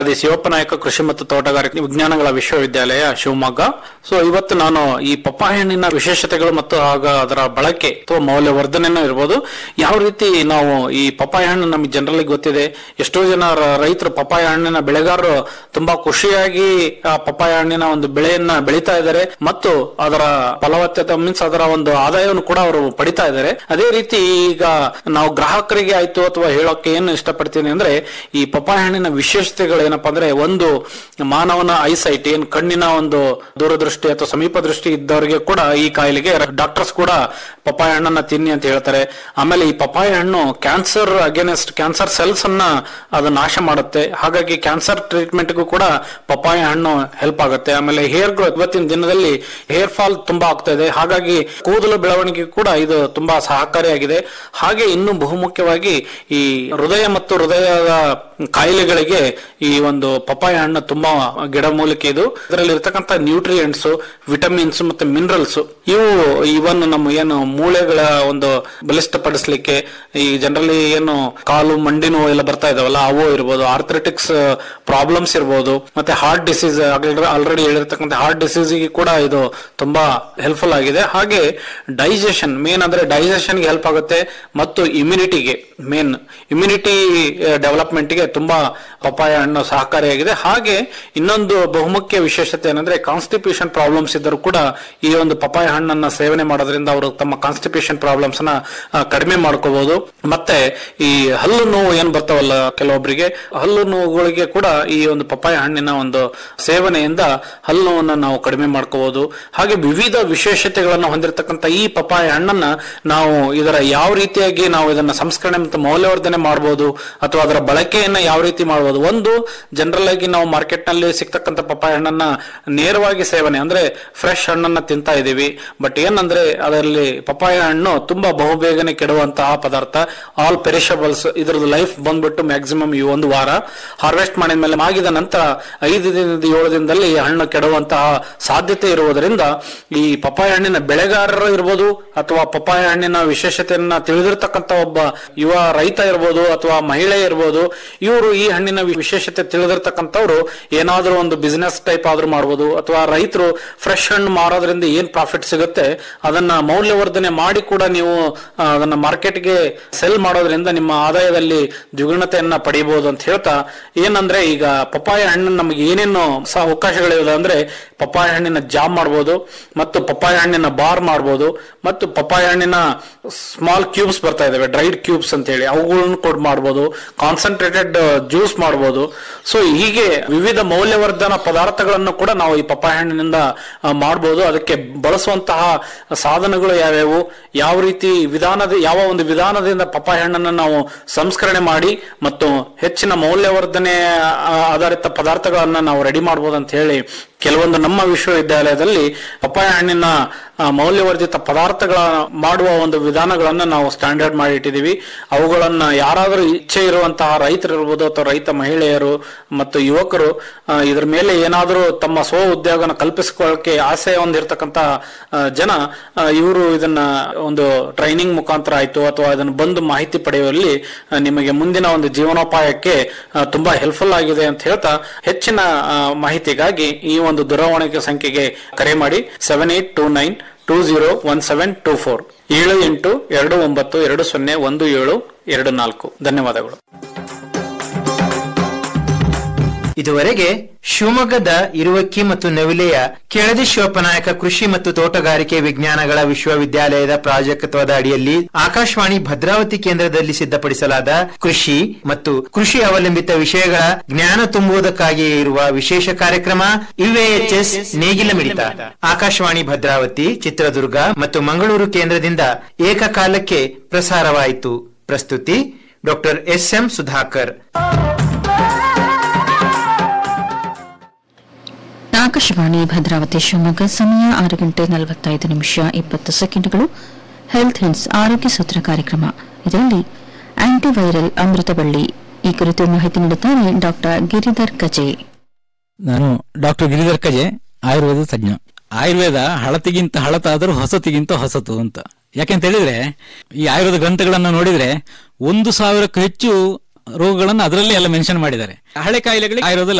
ಅದೇ ಶಿವಪ್ಪ ನಾಯಕ ಕೃಷಿ ಮತ್ತು ತೋಟಗಾರಿಕೆ ವಿಜ್ಞಾನಗಳ ವಿಶ್ವವಿದ್ಯಾಲಯ ಶಿವಮೊಗ್ಗ ಸೊ ಇವತ್ತು ನಾನು ಈ ಪಪ್ಪಾಯ ಹಣ್ಣಿನ ವಿಶೇಷತೆಗಳು ಮತ್ತು ಆಗ ಅದರ ಬಳಕೆ ಅಥವಾ ಮೌಲ್ಯವರ್ಧನೆನೂ ಇರ್ಬೋದು ಯಾವ ರೀತಿ ನಾವು ಈ ಪಪ್ಪಾಯ ಹಣ್ಣು ನಮಗೆ ಜನರಲಿ ಗೊತ್ತಿದೆ ಎಷ್ಟೋ ಜನ ರ- ರೈತರು ಪಪ್ಪಾಯ ಹಣ್ಣಿನ ಬೆಳೆಗಾರರು ತುಂಬಾ ಖುಷಿಯಾಗಿ ಆ ಪಪ್ಪಾಯ ಹಣ್ಣಿನ ಒಂದು ಬೆಳೆಯನ್ನ ಬೆಳೀತಾ ಇದ್ದಾರೆ ಮತ್ತು ಅದರ ಫಲವತ್ತತೆ ಮೀನ್ಸ್ ಅದರ ಒಂದು ಆದಾಯವನ್ನು ಕೂಡ ಅವರು ಪಡಿತಾ ಇದ್ದಾರೆ ಅದೇ ರೀತಿ ಈಗ ನಾವು ಗ್ರಾಹಕರಿಗೆ ಆಯ್ತು ಅಥವಾ ಹೇಳೋಕೆ ಏನು ಇಷ್ಟಪಡ್ತೀನಿ ಅಂದ್ರೆ ಈ ಪಪ್ಪಾಯ ಹಣ್ಣಿನ ವಿಶೇಷತೆಗಳು ಏನಪ್ಪಾ ಅಂದ್ರೆ ಒಂದು ಮಾನವನ ಐಸೈಟ್ ಏನ್ ಕಣ್ಣಿನ ಒಂದು ದೂರದೃಷ್ಟಿ ಅಥವಾ ಸಮೀಪ ದೃಷ್ಟಿ ಇದ್ದವರಿಗೆ ಕೂಡ ಈ ಕಾಯಿಲೆಗೆ ಡಾಕ್ಟರ್ಸ್ ಕೂಡ ಪಪ್ಪಾಯ ಹಣ್ಣನ್ನ ತಿನ್ನಿ ಅಂತ ಹೇಳ್ತಾರೆ ಆಮೇಲೆ ಈ ಪಪ್ಪಾಯ ಹಣ್ಣು ಕ್ಯಾನ್ಸರ್ ಅಗೇನೆಸ್ಟ್ ಕ್ಯಾನ್ಸರ್ ಸೆಲ್ಸ್ ಅನ್ನ ಅದು ನಾಶ ಮಾಡುತ್ತೆ ಹಾಗಾಗಿ ಕ್ಯಾನ್ಸರ್ ಟ್ರೀಟ್ಮೆಂಟ್ಗೂ ಕೂಡ ಪಪ್ಪಾಯ ಹಣ್ಣು ಹೆಲ್ಪ್ ಆಗುತ್ತೆ ಆಮೇಲೆ ಹೇರ್ ಗ್ರೋತ್ ಇವತ್ತಿನ ದಿನದಲ್ಲಿ ಹೇರ್ ಫಾಲ್ ತುಂಬಾ ಆಗ್ತಾ ಇದೆ ಹಾಗಾಗಿ ಕೂದಲು ಬೆಳವಣಿಗೆ ಕೂಡ ಇದು ತುಂಬಾ ಸಹಕಾರಿಯಾಗಿದೆ ಹಾಗೆ ಇನ್ನು ಬಹುಮುಖ್ಯವಾಗಿ ಈ ಹೃದಯ ಮತ್ತು ಹೃದಯದ ಕಾಯಿಲೆಗಳಿಗೆ ಈ ಒಂದು ಪಪ್ಪಾಯ ಹಣ್ಣು ತುಂಬಾ ಗಿಡಮೂಲಿಕೆ ಇದು ಇದರಲ್ಲಿ ಇರ್ತಕ್ಕಂಥ ನ್ಯೂಟ್ರಿಯೆಂಟ್ಸ್ ವಿಟಮಿನ್ಸ್ ಮತ್ತೆ ಮಿನರಲ್ಸ್ ಇವು ಇವನ್ ನಮ್ಮ ಏನು ಮೂಳೆಗಳ ಒಂದು ಬಲಿಷ್ಠಪಡಿಸ್ಲಿಕ್ಕೆ ಈ ಜನರಲಿ ಏನು ಕಾಲು ಮಂಡಿ ನೋವು ಎಲ್ಲ ಬರ್ತಾ ಇದಾವಲ್ಲ ಅವು ಇರ್ಬೋದು ಆರ್ಥ್ರೆಟಿಕ್ಸ್ ಪ್ರಾಬ್ಲಮ್ಸ್ ಇರ್ಬೋದು ಮತ್ತೆ ಹಾರ್ಟ್ ಡಿಸೀಸ್ ಆಲ್ರೆಡಿ ಹೇಳಿರ್ತಕ್ಕಂಥ ಹಾರ್ಟ್ ಡಿಸೀಸ್ ಕೂಡ ಇದು ತುಂಬಾ ಹೆಲ್ಪ್ಫುಲ್ ಆಗಿದೆ ಹಾಗೆ ಡೈಜೆಷನ್ ಮೇನ್ ಅಂದ್ರೆ ಡೈಜೆಷನ್ ಗೆ ಹೆಲ್ಪ್ ಆಗುತ್ತೆ ಮತ್ತು ಇಮ್ಯುನಿಟಿಗೆ ಮೇನ್ ಇಮ್ಯುನಿಟಿ ಡೆವಲಪ್ಮೆಂಟ್ ಗೆ ತುಂಬಾ ಪಪ್ಪಾಯ ಹಣ್ಣು ಸಹಕಾರಿಯಾಗಿದೆ ಹಾಗೆ ಇನ್ನೊಂದು ಬಹುಮುಖ್ಯ ವಿಶೇಷತೆ ಏನಂದ್ರೆ ಕಾನ್ಸ್ಟಿಪೇಷನ್ ಪ್ರಾಬ್ಲಮ್ಸ್ ಇದ್ದರೂ ಕೂಡ ಈ ಒಂದು ಪಪ್ಪಾಯ ಹಣ್ಣನ್ನ ಸೇವನೆ ಮಾಡೋದ್ರಿಂದ ಅವರು ತಮ್ಮ ಕಾನ್ಸ್ಟಿಪೇಷನ್ ಪ್ರಾಬ್ಲಮ್ಸ್ ನ ಆ, ಕಡಿಮೆ ಮಾಡ್ಕೋಬಹುದು ಮತ್ತೆ ಈ ಹಲ್ಲು ನೋವು ಏನ್ ಬರ್ತಾವಲ್ಲ ಕೆಲವೊಬ್ಬರಿಗೆ ಹಲ್ಲು ನೋವುಗಳಿಗೆ ಕೂಡ ಈ ಒಂದು ಪಪ್ಪಾಯ ಹಣ್ಣಿನ ಒಂದು ಸೇವನೆಯಿಂದ ಹಲ್ಲು ನೋವನ್ನ ನಾವು ಕಡಿಮೆ ಮಾಡ್ಕೋಬಹುದು ಹಾಗೆ ವಿವಿಧ ವಿಶೇಷತೆಗಳನ್ನು ಹೊಂದಿರತಕ್ಕಂತ ಈ ಪಪ್ಪಾಯ ಹಣ್ಣನ್ನ ನಾವು ಇದರ ಯಾವ ರೀತಿಯಾಗಿ ನಾವು ಇದನ್ನ ಸಂಸ್ಕರಣೆ ಮತ್ತು ಮೌಲ್ಯವರ್ಧನೆ ಮಾಡಬಹುದು ಅಥವಾ ಅದರ ಬಳಕೆಯನ್ನ ಯಾವ ರೀತಿ ಮಾಡಬಹುದು ಒಂದು ಜನರಲ್ ಆಗಿ ನಾವು ಮಾರ್ಕೆಟ್ ನಲ್ಲಿ ಸಿಗ್ತಕ್ಕಂಥ ಪಪ್ಪಾಯ ಹಣ್ಣನ್ನ ನೇರವಾಗಿ ಸೇವನೆ ಅಂದ್ರೆ ಫ್ರೆಶ್ ಹಣ್ಣನ್ನ ತಿಂತಾ ಇದೀವಿ ಬಟ್ ಏನಂದ್ರೆ ಅದರಲ್ಲಿ ಪಪ್ಪಾಯ ಹಣ್ಣು ತುಂಬಾ ಬಹುಬೇಗನೆ ಕೆಡುವಂತಹ ಪದಾರ್ಥ ಆಲ್ ಪೆರಿಷಬಲ್ಸ್ ಇದ್ರದ್ದು ಲೈಫ್ ಬಂದ್ಬಿಟ್ಟು ಮ್ಯಾಕ್ಸಿಮಮ್ ಈ ಒಂದು ವಾರ ಹಾರ್ವೆಸ್ಟ್ ಮಾಡಿದ ಮೇಲೆ ಮಾಗಿದ ನಂತರ ಐದು ದಿನದ ಏಳು ದಿನದಲ್ಲಿ ಈ ಹಣ್ಣು ಕೆಡುವಂತಹ ಸಾಧ್ಯತೆ ಇರುವುದರಿಂದ ಈ ಪಪ್ಪಾಯ ಹಣ್ಣಿನ ಬೆಳೆಗಾರರು ಇರ್ಬೋದು ಅಥವಾ ಪಪ್ಪಾಯ ಹಣ್ಣಿನ ವಿಶೇಷತೆಯನ್ನ ತಿಳಿದಿರ್ತಕ್ಕಂಥ ಒಬ್ಬ ಯುವ ರೈತ ಇರ್ಬೋದು ಅಥವಾ ಮಹಿಳೆ ಇರ್ಬೋದು ಇವರು ಈ ಹಣ್ಣಿನ ವಿ- ವಿಶೇಷತೆ ತಿಳಿದಿರ್ತಕ್ಕಂಥವ್ರು ಏನಾದ್ರೂ ಒಂದು ಬಿಸಿನೆಸ್ ಟೈಪ್ ಆದ್ರೂ ಮಾಡ್ಬೋದು ಅಥವಾ ರೈತರು ಫ್ರೆಶ್ ಹಣ್ಣು ಮಾರೋದ್ರಿಂದ ಏನ್ ಪ್ರಾಫಿಟ್ ಸಿಗುತ್ತೆ ಅದನ್ನ ಮೌಲ್ಯವರ್ಧನೆ ಮಾಡಿ ಕೂಡ ನೀವು ಆ, ಅದನ್ನ ಮಾರ್ಕೆಟ್ಗೆ ಸೆಲ್ ಮಾಡೋದ್ರಿಂದ ನಿಮ್ಮ ಆದಾಯದಲ್ಲಿ ದ್ವಿಗುಣತೆಯನ್ನ ಪಡಿಬಹುದು ಅಂತ ಹೇಳ್ತಾ ಏನಂದ್ರೆ ಈಗ ಪಪ್ಪಾಯ ಹಣ್ಣು ನಮಗೆ ಏನೇನು ಸಹ ಅವಕಾಶಗಳಿವೆ ಅಂದ್ರೆ ಪಪ್ಪಾಯ ಹಣ್ಣಿನ ಜಾಮ್ ಮಾಡ್ಬೋದು ಮತ್ತು ಪಪ್ಪಾಯ ಹಣ್ಣಿನ ಬಾರ್ ಮಾಡ್ಬೋದು ಮತ್ತು ಪಪ್ಪಾಯ ಹಣ್ಣಿನ ಸ್ಮಾಲ್ ಕ್ಯೂಬ್ಸ್ ಬರ್ತಾ ಇದಾವೆ ಡ್ರೈಡ್ ಕ್ಯೂಬ್ಸ್ ಅಂತ ಹೇಳಿ ಅವುಗಳನ್ನು ಕೂಡ ಮಾಡ್ಬೋದು ಕಾನ್ಸಂಟ್ರೇಟೆಡ್ ಜ್ಯೂಸ್ ಮಾಡ್ಬೋದು ಸೊ ಹೀಗೆ ವಿವಿಧ ಮೌಲ್ಯವರ್ಧನ ಪದಾರ್ಥಗಳನ್ನು ಕೂಡ ನಾವು ಈ ಪಪ್ಪಾಯ ಹಣ್ಣಿನಿಂದ ಆ, ಮಾಡ್ಬೋದು ಅದಕ್ಕೆ ಬಳಸುವಂತಹ ಸಾಧನಗಳು ಯಾವ್ಯಾವು ಯಾವ ರೀತಿ ವಿಧಾನದ ಯಾವ ಒಂದು ವಿಧಾನದಿಂದ ಪಪ್ಪಾಯ ಹಣ್ಣನ್ನು ನಾವು ಸಂಸ್ಕರಣೆ ಮಾಡಿ ಮತ್ತು ಹೆಚ್ಚಿನ ಮೌಲ್ಯವರ್ಧನೆ ಆ, ಆಧಾರಿತ ಪದಾರ್ಥಗಳನ್ನ ನಾವು ರೆಡಿ ಮಾಡ್ಬೋದು ಅಂತ ಹೇಳಿ ಕೆಲವೊಂದು ನಮ್ಮ ವಿಶ್ವವಿದ್ಯಾಲಯದಲ್ಲಿ ಪಪ್ಪಾಯ ಹಣ್ಣಿನ ಆ, ಮೌಲ್ಯವರ್ಧಿತ ಪದಾರ್ಥಗಳ ಮಾಡುವ ಒಂದು ವಿಧಾನಗಳನ್ನ ನಾವು ಸ್ಟ್ಯಾಂಡರ್ಡ್ ಮಾಡಿ ಇಟ್ಟಿದ್ದೀವಿ ಅವುಗಳನ್ನ ಯಾರಾದರೂ ಇಚ್ಛೆ ಇರುವಂತಹ ರೈತರು ಇರ್ಬೋದು ಅಥವಾ ರೈತ ಮಹಿಳೆಯರು ಮತ್ತು ಯುವಕರು ಆ, ಇದ್ರ ಮೇಲೆ ಏನಾದರೂ ತಮ್ಮ ಸ್ವ ಉದ್ಯೋಗನ ಕಲ್ಪಿಸಿಕೊಳ್ಳಕ್ಕೆ ಆಸೆ ಹೊಂದಿರತಕ್ಕಂತ ಜನ ಇವರು ಇದನ್ನ ಒಂದು ಟ್ರೈನಿಂಗ್ ಮುಖಾಂತರ ಆಯ್ತು ಅಥವಾ ಅದನ್ನು ಬಂದು ಮಾಹಿತಿ ಪಡೆಯುವಲ್ಲಿ ಆ, ನಿಮಗೆ ಮುಂದಿನ ಒಂದು ಜೀವನೋಪಾಯಕ್ಕೆ ಆ, ತುಂಬಾ ಹೆಲ್ಪ್ಫುಲ್ ಆಗಿದೆ ಅಂತ ಹೇಳ್ತಾ ಹೆಚ್ಚಿನ ಆ, ಮಾಹಿತಿಗಾಗಿ ಈ ಒಂದು ದೂರವಾಣಿ ಸಂಖ್ಯೆಗೆ ಕರೆ ಮಾಡಿ seven eight two nine two zero one seven two four ಏಳು ಎಂಟು ಎರಡು ಒಂಬತ್ತು ಎರಡು ಸೊನ್ನೆ ಒಂದು ಏಳು ಎರಡು ನಾಲ್ಕು ಧನ್ಯವಾದಗಳು ಇದುವರೆಗೆ ಶಿವಮೊಗ್ಗದ ಇರುವಕ್ಕಿ ಮತ್ತು ನವಿಲೆಯ ಕೆಳದಿ ಶಿವಪ್ಪನಾಯಕ ಕೃಷಿ ಮತ್ತು ತೋಟಗಾರಿಕೆ ವಿಜ್ಞಾನಗಳ ವಿಶ್ವವಿದ್ಯಾಲಯದ ಪ್ರಾಜೆಕ್ಟ್ವದ ಅಡಿಯಲ್ಲಿ ಆಕಾಶವಾಣಿ ಭದ್ರಾವತಿ ಕೇಂದ್ರದಲ್ಲಿ ಸಿದ್ಧಪಡಿಸಲಾದ ಕೃಷಿ ಮತ್ತು ಕೃಷಿ ಅವಲಂಬಿತ ವಿಷಯಗಳ ಜ್ಞಾನ ತುಂಬುವುದಕ್ಕಾಗಿಯೇ ಇರುವ ವಿಶೇಷ ಕಾರ್ಯಕ್ರಮ ಯುಎಎಚ್ಎಸ್ ನೇಗಿಲ ಮಿಡಿತ ಆಕಾಶವಾಣಿ ಭದ್ರಾವತಿ ಚಿತ್ರದುರ್ಗ ಮತ್ತು ಮಂಗಳೂರು ಕೇಂದ್ರದಿಂದ ಏಕಕಾಲಕ್ಕೆ ಪ್ರಸಾರವಾಯಿತು ಪ್ರಸ್ತುತಿ doctor S M Sudhakar Akashvani Bhadravati Shivamogga ಸಮಯ ಆರು ಗಂಟೆ ನಲವತ್ತೈದು ನಿಮಿಷ ಇಪ್ಪತ್ತು ಸೆಕೆಂಡ್ಗಳು ಹೆಲ್ತ್ ಹಿಂಟ್ಸ್ ಆರೋಗ್ಯ ಸೂತ್ರ ಕಾರ್ಯಕ್ರಮ ಇದರಲ್ಲಿ ಆಂಟಿವೈರಲ್ ಅಮೃತ ಬಳ್ಳಿ ಈ ಕುರಿತು ಮಾಹಿತಿ ನೀಡುತ್ತಾರೆ ಡಾಕ್ಟರ್ ಗಿರಿಧರ್ ಕಜೆ ನಾನು ಡಾಕ್ಟರ್ ಗಿರಿಧರ್ ಕಜೆ ಆಯುರ್ವೇದ ತಜ್ಞ ಆಯುರ್ವೇದ ಹಳತಿಗಿಂತ ಹಳತಾದರೂ ಹೊಸತಿಗಿಂತ ಹೊಸತು ಅಂತ ಯಾಕೆಂತ ಹೇಳಿದ್ರೆ ಈ ಆಯುರ್ವೇದ ಗ್ರಂಥಗಳನ್ನ ನೋಡಿದ್ರೆ ಒಂದು ಸಾವಿರಕ್ಕೂ ಹೆಚ್ಚು ರೋಗಗಳನ್ನು ಅದರಲ್ಲಿ ಎಲ್ಲ ಮೆನ್ಷನ್ ಮಾಡಿದ್ದಾರೆ ಹಳೆ ಕಾಯಿಲೆಗಳಿಗೆ ಆಯುರ್ವೇದ